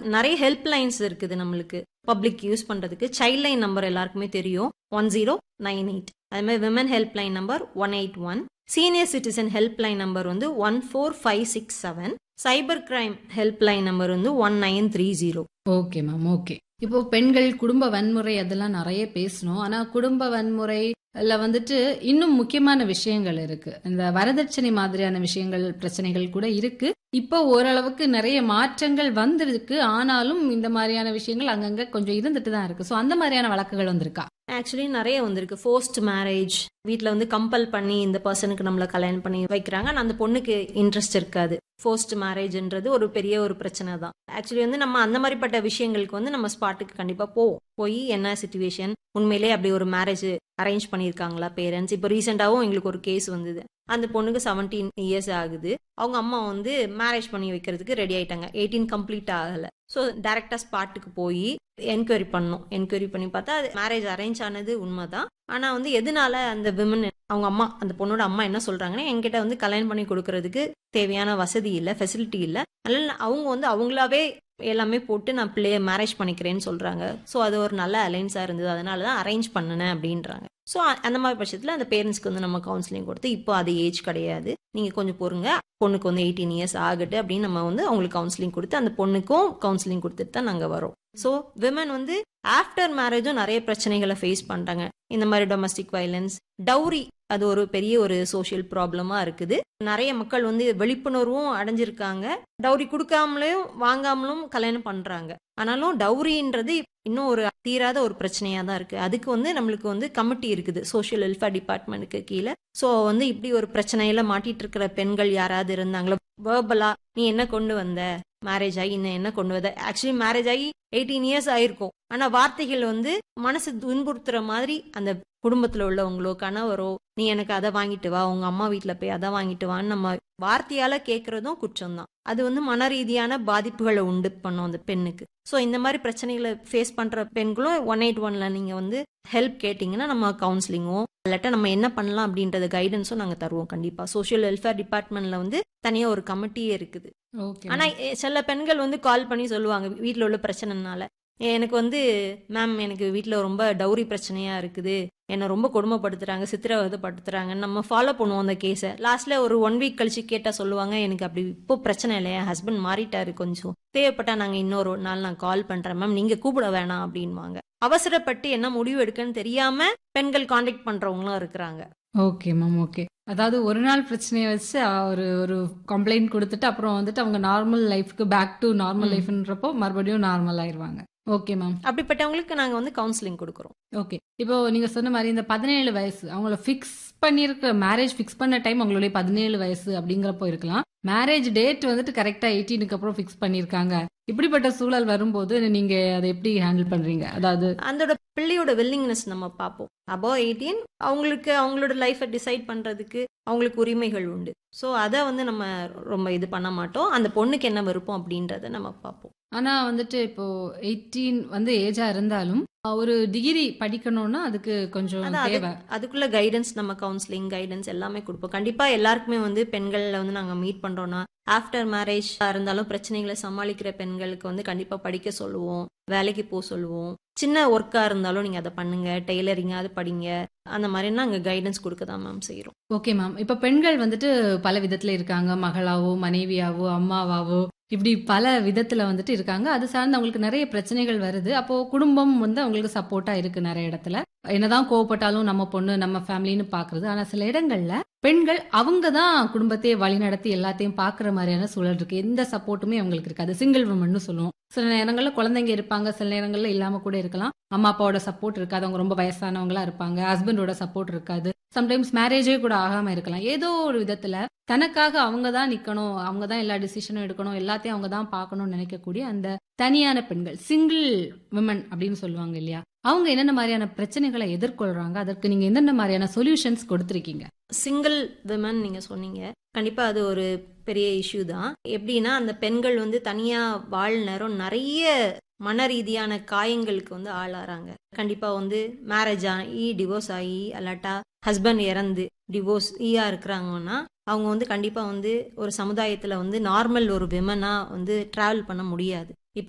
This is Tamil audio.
நிறைய ஹெல்ப் லைன்ஸ் இருக்குது நம்மளுக்கு பப்ளிக் யூஸ் பண்றதுக்கு சைல்ட் லைன் நம்பர் எல்லாருக்குமே தெரியும் ஒன் ஜீரோ நைன் எயிட் அதே மாதிரி women help line number one eight one senior citizen help line number வந்து one four five six seven cyber crime help line number வந்து one nine three zero okay ma'am okay இப்போ பெண்கள் குடும்ப வன்முறை அதெல்லாம் நிறைய பேசணும் ஆனா குடும்ப வன்முறைல வந்துட்டு இன்னும் முக்கியமான விஷயங்கள் இருக்கு இந்த வரதட்சணை மாதிரியான விஷயங்கள் பிரச்சனைகள் கூட இருக்கு இப்போ ஓரளவுக்கு நிறைய மாற்றங்கள் வந்திருக்கு ஆனாலும் இந்த மாதிரியான விஷயங்கள் அங்கங்க கொஞ்சம் இருந்துட்டு தான் இருக்கு சோ அந்த மாதிரியான வழக்குகள் வந்திருக்கா ஆக்சுவலி நிறைய வந்திருக்கு ஃபோர்ஸ்ட் மேரேஜ் வீட்டில் வந்து கம்பல் பண்ணி இந்த பர்சனுக்கு நம்மளை கல்யாணம் பண்ணி வைக்கிறாங்க ஆனால் அந்த பொண்ணுக்கு இன்ட்ரெஸ்ட் இருக்காது ஃபோர்ஸ்ட் மேரேஜ்ன்றது ஒரு பெரிய ஒரு பிரச்சனை தான் ஆக்சுவலி வந்து நம்ம அந்த மாதிரிப்பட்ட விஷயங்களுக்கு வந்து நம்ம ஸ்பாட்டுக்கு கண்டிப்பாக போவோம் போய் என்ன சுச்சுவேஷன் உண்மையிலே அப்படி ஒரு மேரேஜ் அரேஞ்ச் பண்ணியிருக்காங்களா பேரண்ட்ஸ் இப்போ ரீசெண்டாகவும் எங்களுக்கு ஒரு கேஸ் வந்தது அந்த பொண்ணுக்கு செவன்டீன் இயர்ஸ் ஆகுது அவங்க அம்மா வந்து மேரேஜ் பண்ணி வைக்கிறதுக்கு ரெடி ஆயிட்டாங்க எயிட்டீன் கம்ப்ளீட் ஆகலை ஸோ டேரக்டா ஸ்பாட்டுக்கு போய் என்கொயரி பண்ணோம் என்கொயரி பண்ணி பார்த்தா அது மேரேஜ் அரேஞ்ச் ஆனது உண்மைதான் ஆனா வந்து எதனால அந்த விமன் அவங்க அம்மா அந்த பொண்ணோட அம்மா என்ன சொல்றாங்கன்னா என்கிட்ட வந்து கல்யாணம் பண்ணி கொடுக்கறதுக்கு தேவையான வசதி இல்லை ஃபெசிலிட்டி இல்லை அதனால அவங்க வந்து அவங்களாவே எல்லாமே போட்டு நான் பிள்ளைய மேரேஜ் பண்ணிக்கிறேன்னு சொல்றாங்க ஸோ அது ஒரு நல்ல அலைன்ஸா இருந்தது அதனால தான் அரேஞ்ச் பண்ணினேன் அப்படின்றாங்க ஸோ அந்த மாதிரி பட்சத்தில் அந்த பேரண்ட்ஸ்க்கு வந்து நம்ம கவுன்சிலிங் கொடுத்து இப்போ அது ஏஜ் கிடையாது நீங்கள் கொஞ்சம் பொறுங்க பொண்ணுக்கு வந்து எயிட்டீன் இயர்ஸ் ஆகட்டு அப்படின்னு நம்ம வந்து அவங்களுக்கு கவுன்சிலிங் கொடுத்து அந்த பொண்ணுக்கும் கவுன்சிலிங் கொடுத்துட்டு தான் நாங்கள் வரோம் ஸோ விமன் வந்து ஆஃப்டர் மேரேஜும் நிறைய பிரச்சனைகளை ஃபேஸ் பண்ணுறாங்க இந்த மாதிரி டொமஸ்டிக் வைலன்ஸ் டவுரி அது ஒரு பெரிய ஒரு சோஷியல் ப்ராப்ளமா இருக்குது நிறைய மக்கள் வந்து விழிப்புணர்வும் அடைஞ்சிருக்காங்க டவுரி கொடுக்காமலையும் வாங்காமலும் கல்யாணம் பண்றாங்க ஆனாலும் டவுரின்றது இன்னும் ஒரு தீராத ஒரு பிரச்சனையா தான் இருக்கு அதுக்கு வந்து நம்மளுக்கு வந்து கமிட்டி இருக்குது சோஷியல் வெல்ஃபேர் டிபார்ட்மெண்ட்டுக்கு கீழே ஸோ வந்து இப்படி ஒரு பிரச்சனையில மாட்டிட்டு இருக்கிற பெண்கள் யாராவது இருந்தாங்களோ வேர்பலா நீ என்ன கொண்டு வந்த மேரேஜ் ஆகி இன்னும் என்ன கொண்டு வந்த ஆக்சுவலி மேரேஜ் ஆகி எயிட்டீன் இயர்ஸ் ஆயிருக்கும் ஆனா வார்த்தைகள் வந்து மனசு துன்புறுத்துற மாதிரி அந்த குடும்பத்துல உள்ளவங்களோ கணவரோ நீ எனக்கு அதை வாங்கிட்டு வா உங்க அம்மா வீட்டுல போய் அதை வாங்கிட்டு வான்னு நம்ம வார்த்தையால கேட்கறதும் குற்றம் தான் அது வந்து மன ரீதியான பாதிப்புகளை உண்டு பண்ணும் அந்த பெண்ணுக்கு ஸோ இந்த மாதிரி பிரச்சனைகளை ஃபேஸ் பண்ற பெண்களும் ஒன் எயிட் ஒன்ல நீங்க வந்து ஹெல்ப் கேட்டீங்கன்னா நம்ம கவுன்சிலிங்கோ இல்லாட்டா நம்ம என்ன பண்ணலாம் அப்படின்றத கைடன்ஸும் நாங்க தருவோம் கண்டிப்பா சோஷியல் வெல்ஃபேர் டிபார்ட்மெண்ட்ல வந்து தனியா ஒரு கமிட்டியே இருக்குது ஓகே ஆனா எ- சில பெண்கள் வந்து கால் பண்ணி சொல்லுவாங்க வீட்ல உள்ள பிரச்சனைனால எனக்கு வந்து மேம் எனக்கு வீட்ல ரொம்ப டௌரி பிரச்சனையா இருக்குது என்னை ரொம்ப கொடுமைப்படுத்துறாங்க சித்திரவதைப்படுத்துறாங்க நம்ம ஃபாலோ பண்ணுவோம் அந்த கேஸை லாஸ்ட்ல ஒரு ஒன் வீக் கழிச்சு கேட்டா சொல்லுவாங்க எனக்கு அப்படி இப்போ பிரச்சனை இல்லை என் ஹஸ்பண்ட் மாறிட்டாரு கொஞ்சம் தேவைப்பட்டா நாங்க இன்னொரு நாள் நான் கால் பண்றேன் மேம் நீங்க கூப்பிட வேணாம் அப்படின்வாங்க அவசரப்பட்டு என்ன முடிவு எடுக்கன்னு தெரியாம பெண்கள் காண்டாக்ட் பண்றவங்களும் இருக்கிறாங்க ஓகே மேம் ஓகே அதாவது ஒரு நாள் பிரச்சனையை வச்சு அஹ், ஒரு ஒரு கம்ப்ளைண்ட் கொடுத்துட்டு அப்புறம் வந்துட்டு அவங்க நார்மல் லைஃப்க்கு பேக் டு நார்மல் ம். லைஃப்ன்றப்போ மறுபடியும் நார்மல் ஆயிருவாங்க ஓகே மேம் அப்படிப்பட்டவங்களுக்கு நாங்க வந்து கவுன்சிலிங் கொடுக்குறோம் ஓகே இப்போ நீங்க சொன்ன மாதிரி இந்த பதினேழு வயசு அவங்கள ஃபிக்ஸ் பண்ணிருக்க மேரேஜ் ஃபிக்ஸ் பண்ண டைம் அவங்களுடைய பதினேழு வயசு அப்படிங்கிறப்போ இருக்கலாம் மேரேஜ் டேட் வந்துட்டு கரெக்டா எயிட்டீனுக்கு அப்புறம் ஃபிக்ஸ் பண்ணிருக்காங்க இப்படிப்பட்ட சூழல் வரும்போது நீங்க அதை எப்படி ஹேண்டில் பண்றீங்க அதாவது அதோட பிள்ளையோட வில்லிங்னஸ் நம்ம பார்ப்போம் அபவ் எயிட்டீன் அவங்களுக்கு அவங்களோட லைஃப்பை டிசைட் பண்றதுக்கு அவங்களுக்கு உரிமைகள் உண்டு ஸோ அதை வந்து நம்ம ரொம்ப இது பண்ண மாட்டோம் அந்த பொண்ணுக்கு என்ன விருப்பம் அப்படின்றத நம்ம பார்ப்போம் ஆனா வந்துட்டு இப்போ எயிட்டீன் வந்து ஏஜா இருந்தாலும் ஒரு டிகிரி படிக்கணும்னா அதுக்கு கொஞ்சம் அதான் அது- தேவை அதுக்குள்ள கைடன்ஸ் நம்ம கவுன்சிலிங் கைடன்ஸ் எல்லாமே கொடுப்போம் கண்டிப்பா எல்லாருக்குமே வந்து பெண்கள்ல வந்து நாங்க மீட் பண்றோம்னா ஆஃப்டர் மேரேஜ் இருந்தாலும் பிரச்சனைகளை சமாளிக்கிற பெண்களுக்கு வந்து கண்டிப்பா படிக்க சொல்லுவோம் வேலைக்கு போக சொல்லுவோம் சின்ன ஒர்க்கா இருந்தாலும் நீங்க அதை பண்ணுங்க டெய்லரிங் அது படிங்க அந்த மாதிரி நாங்க கைடன்ஸ் கொடுக்க தான் மேம் செய்யறோம் ஓகே மேம் இப்ப பெண்கள் வந்துட்டு பல விதத்துல இருக்காங்க மகளாவோ மனைவியாவோ அம்மாவாவோ இப்படி பல விதத்துல வந்துட்டு இருக்காங்க அது சார்ந்து அவங்களுக்கு நிறைய பிரச்சனைகள் வருது அப்போ குடும்பம் வந்து அவங்களுக்கு சப்போர்ட்டா இருக்கு நிறைய இடத்துல என்னதான் கோவப்பட்டாலும் நம்ம பொண்ணு நம்ம ஃபேமிலின்னு பாக்குறது ஆனா சில இடங்கள்ல பெண்கள் அவங்க தான் குடும்பத்தையே வழிநடத்தி எல்லாத்தையும் பாக்குற மாதிரியான சூழல் இருக்கு எந்த சப்போர்ட்டுமே அவங்களுக்கு இருக்காது சிங்கிள் விமன்னு சொல்லுவோம் சில நேரங்கள்ல குழந்தைங்க இருப்பாங்க சில நேரங்கள்ல இல்லாம கூட இருக்கலாம் அம்மா அப்பாவோட சப்போர்ட் இருக்காது அவங்க ரொம்ப வயசானவங்களா இருப்பாங்க ஹஸ்பண்டோட சப்போர்ட் இருக்காது சம்டைம்ஸ் மேரேஜே கூட ஆகாம இருக்கலாம் ஏதோ ஒரு விதத்துல தனக்காக அவங்க தான் நிக்கணும் அவங்க தான் எல்லா டிசிஷனும் எடுக்கணும் எல்லாத்தையும் அவங்க தான் பார்க்கணும்னு நினைக்கக்கூடிய அந்த தனியான பெண்கள் சிங்கிள் விமன் அப்படின்னு சொல்லுவாங்க இல்லையா அவங்க என்னென்ன மாதிரியான பிரச்சனைகளை எதிர்கொள்றாங்க அதற்கு நீங்க என்னென்ன மாதிரியான சொல்யூஷன்ஸ் கொடுத்திருக்கீங்க சிங்கிள் விமன் நீங்க சொன்னீங்க கண்டிப்பா அது ஒரு பெரிய இஷ்யூ தான் எப்படின்னா அந்த பெண்கள் வந்து தனியா வாழ் நேரம் நிறைய மன ரீதியான காயங்களுக்கு வந்து ஆளாறாங்க கண்டிப்பா வந்து மேரேஜ் ஆகி டிவோர்ஸ் ஆகி அல்லாட்டா ஹஸ்பண்ட் இறந்து டிவோர்ஸ் ஈயா இருக்கிறாங்கன்னா அவங்க வந்து கண்டிப்பா வந்து ஒரு சமுதாயத்துல வந்து நார்மல் ஒரு விமனா வந்து டிராவல் பண்ண முடியாது